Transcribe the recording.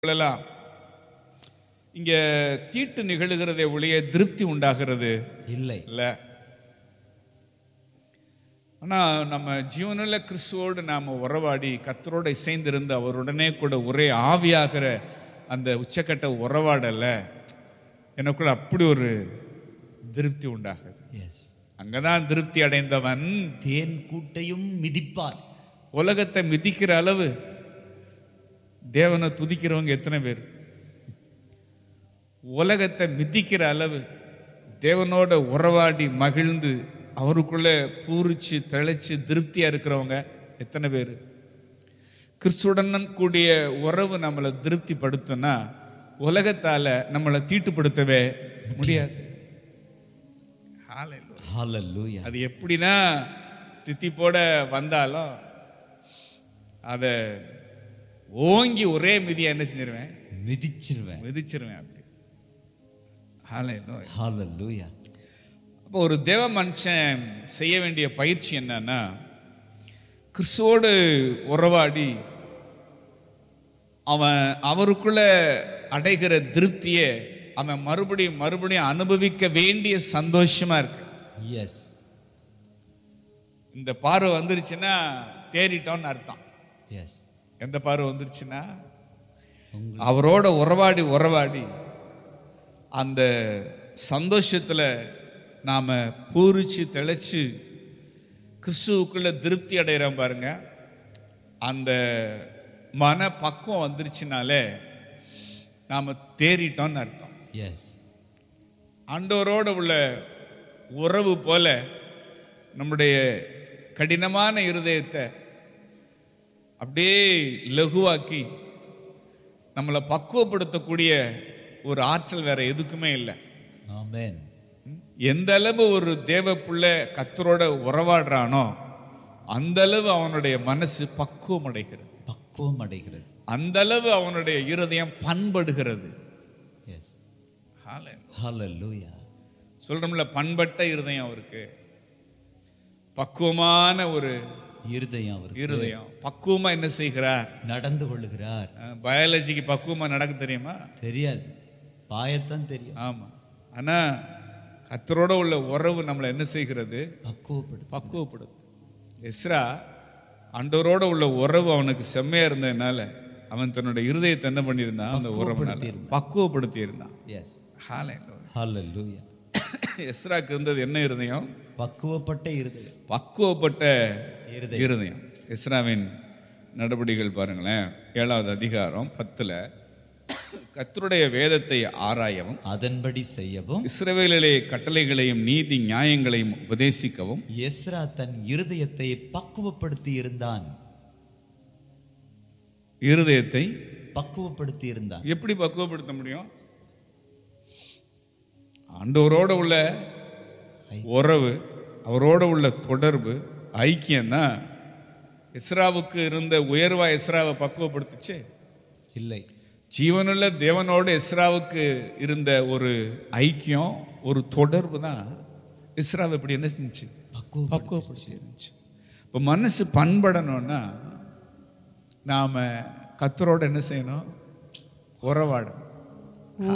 கொள்ளலாம் இங்க தீட்டு நிகழுகிறதே ஒழிய திருப்தி உண்டாகிறது இல்லை இல்ல ஆனா நம்ம ஜீவனுள்ள கிறிஸ்துவோடு நாம உறவாடி கத்தரோட இசைந்திருந்து அவருடனே கூட ஒரே ஆவியாகிற அந்த உச்சக்கட்ட உறவாடல எனக்குள்ள அப்படி ஒரு திருப்தி உண்டாகுது எஸ் அங்கதான் திருப்தி அடைந்தவன் தேன் கூட்டையும் மிதிப்பார் உலகத்தை மிதிக்கிற அளவு தேவனை துதிக்கிறவங்க எத்தனை பேர் உலகத்தை மிதிக்கிற அளவு தேவனோட உறவாடி மகிழ்ந்து அவருக்குள்ள பூரிச்சு தெளிச்சு திருப்தியா இருக்கிறவங்க எத்தனை பேர் கிறிஸ்துடன் கூடிய உறவு நம்மளை திருப்திப்படுத்தும்னா உலகத்தால நம்மளை தீட்டுப்படுத்தவே முடியாது Hallelujah. ஹalleluya அது எப்படின்னா தித்திப்போட வந்தாலும் அதை ஓங்கி ஒரே மிதியா என்ன செஞ்சிருவேன் மிதிச்சிருவேன் மிதிச்சிருவேன் அப்படி Hallelujah. ஹalleluya அப்போ ஒரு தேவ மனுஷன் செய்ய வேண்டிய பயிற்சி என்னன்னா கிறிஸ்துவோடு உறவாடி அவன் அவருக்குள்ள அடைகிற திருப்தியை அவன் மறுபடியும் மறுபடியும் அனுபவிக்க வேண்டிய சந்தோஷமா இருக்கு எஸ் இந்த பார்வை வந்துருச்சுன்னா தேறிட்டோம்னு அர்த்தம் எஸ் எந்த பார்வை வந்துருச்சுன்னா உங்க அவரோட உறவாடி உறவாடி அந்த சந்தோஷத்துல நாம பூரிச்சு தெளிச்சு கிறிஸ்துவுக்குள்ள திருப்தி அடைகிறோம் பாருங்க அந்த மன பக்குவம் வந்துருச்சுனாலே நாம தேறிட்டோம்னு அர்த்தம் எஸ் ஆண்டவரோட உள்ள உறவு போல நம்முடைய கடினமான இருதயத்தை அப்படியே லகுவாக்கி நம்மளை பக்குவப்படுத்தக்கூடிய ஒரு ஆற்றல் வேற எதுக்குமே இல்லை ஆமென் ம்? எந்த அளவு ஒரு தேவ புள்ள கத்தரோட உறவாடுறானோ அந்த அளவு அவனுடைய மனசு பக்குவம் அடைகிறது பக்குவம் அடைகிறது அந்த அளவு அவனுடைய இருதயம் பண்படுகிறது எஸ் Hallelujah. ஹalleluya சொல்றோம்ல பண்பட்ட இருதயம் அவருக்கு பக்குவமான ஒரு இருதயம் அவருக்கு இருதயம் பக்குவமா என்ன செய்கிறார் நடந்து கொள்ளுகிறார் பயாலஜிக்கு பக்குவமா நடக்க தெரியுமா தெரியாது பாயத்தான் தெரியும் ஆமா ஆனா கத்தரோட உள்ள உறவு நம்மளை என்ன செய்கிறது பக்குவப்படுத்து பக்குவப்படுது எஸ்ரா ஆண்டவரோட உள்ள உறவு அவனுக்கு செம்மையா இருந்ததுனால அவன் தன்னுடைய இருதயத்தை என்ன பண்ணியிருந்தான் அந்த உறவு பக்குவப்படுத்தி இருந்தான் எஸ் Hallelujah. ஹalleluya எஸ்ராக்கு இருந்தது என்ன இருதயம் பக்குவப்பட்ட இருதயம் பக்குவப்பட்ட இருதயம் இருதயம் எஸ்ராவின் நடவடிக்கைகள் பாருங்களேன் ஏழாவது அதிகாரம் பத்துல கர்த்தருடைய வேதத்தை ஆராயவும் அதன்படி செய்யவும் இஸ்ரவேலிலே கட்டளைகளையும் நீதி நியாயங்களையும் உபதேசிக்கவும் எஸ்ரா தன் இருதயத்தை பக்குவப்படுத்தி இருந்தான் இருதயத்தை பக்குவப்படுத்தி இருந்தான் எப்படி பக்குவப்படுத்த முடியும் ஆண்டவரோட உள்ள உறவு அவரோட உள்ள தொடர்பு ஐக்கியம்தான் இஸ்ராவுக்கு இருந்த உயர்வா இஸ்ராவை பக்குவப்படுத்துச்சு இல்லை ஜீவனுள்ள தேவனோட இஸ்ராவுக்கு இருந்த ஒரு ஐக்கியம் ஒரு தொடர்பு தான் இஸ்ராவை இப்படி என்ன செஞ்சுச்சு பக்குவ பக்குவப்படுத்தி இருந்துச்சு இப்போ மனசு பண்படணும்னா நாம கத்தரோட என்ன செய்யணும் உறவாடணும்